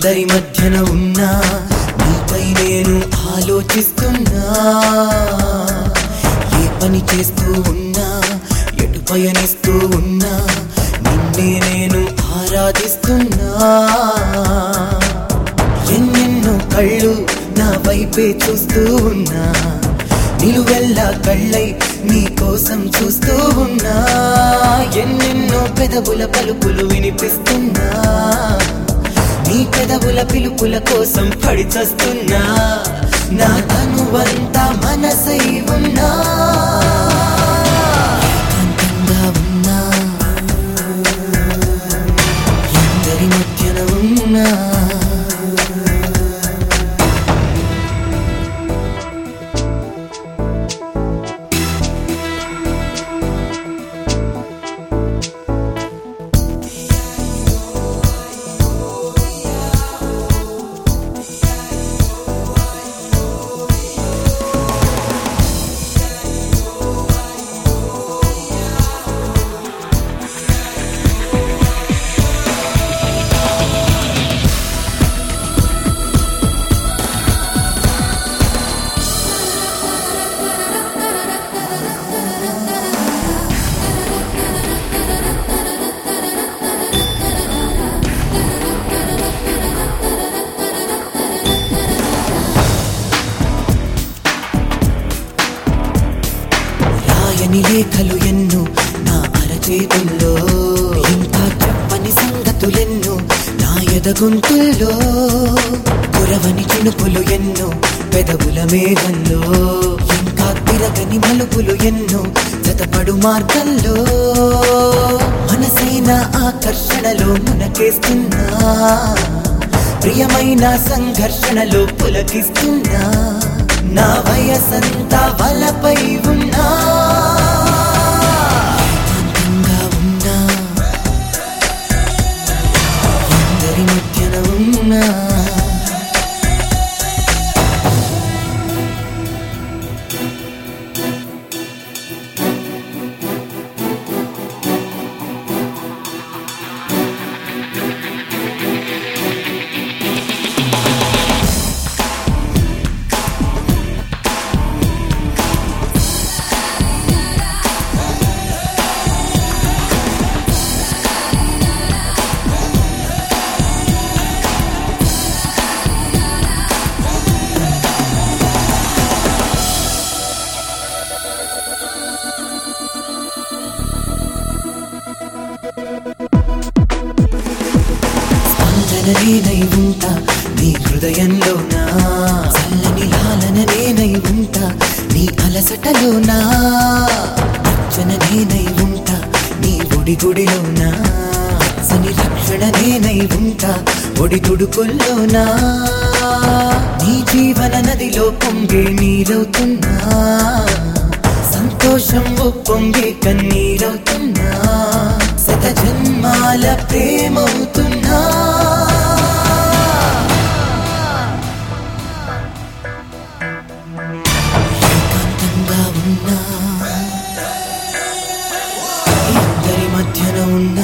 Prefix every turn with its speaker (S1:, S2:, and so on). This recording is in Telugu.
S1: ఎందరి మధ్యన ఉన్నా నీపై నేను ఆలోచిస్తున్నా ఏ పని చేస్తూ ఉన్నా ఎటు పయనిస్తూ ఉన్నా నిన్నే నేను ఆరాధిస్తున్నా ఎన్నెన్నో కళ్ళు నా వైపే చూస్తూ ఉన్నా నిలువెల్లా కళ్ళై నీ కోసం చూస్తూ ఉన్నా ఎన్నెన్నో పెదవుల పలుకులు వినిపిస్తున్నా నీ పెదవుల పిలుపుల కోసం పడి చస్తున్నా నా తనువంతా మనసై ఉన్నా ఏకాంతంగా ఉన్నా ఎందరి మధ్యన ఉన్నా రాయని లేఖలు ఎన్నో నా అరచేతుల్లో ఇంకా చెప్పని సంగతులెన్నో నా ఎదగొంతుల్లో కురవని చినుకులు ఎన్నో పెదవుల మేఘంలో ఇంకా తిరగని మలుపులు ఎన్నో జతపడు మార్గంలో మనసైన ఆకర్షణలో మునకేస్తున్నా ప్రియమైన సంఘర్షణలో పులకిస్తున్నా నా వయసంతా వలపై ఉన్నా ఏకాంతంగా ఉన్నా ఎందరి మధ్యన ఉన్నా స్పందన నేనై ఉంటా నీ హృదయంలోనా చల్లని లాలన నేనై ఉంటా నీ అలసటలోనా అర్చన నేనై ఉంటా నీ ఒడి గుడిలోనా సని రక్షణ నేనై ఉంటా ఒడి తుడుకుల్లోనా నీ జీవన నదిలో పొంగే నీరవుతున్నా సంతోషం పొంగే కన్నీరవుతున్నా శత జన్మాల ప్రేమవుతున్నా ఏకాంతంగా ఉన్నా ఎందరి మధ్యన ఉన్నా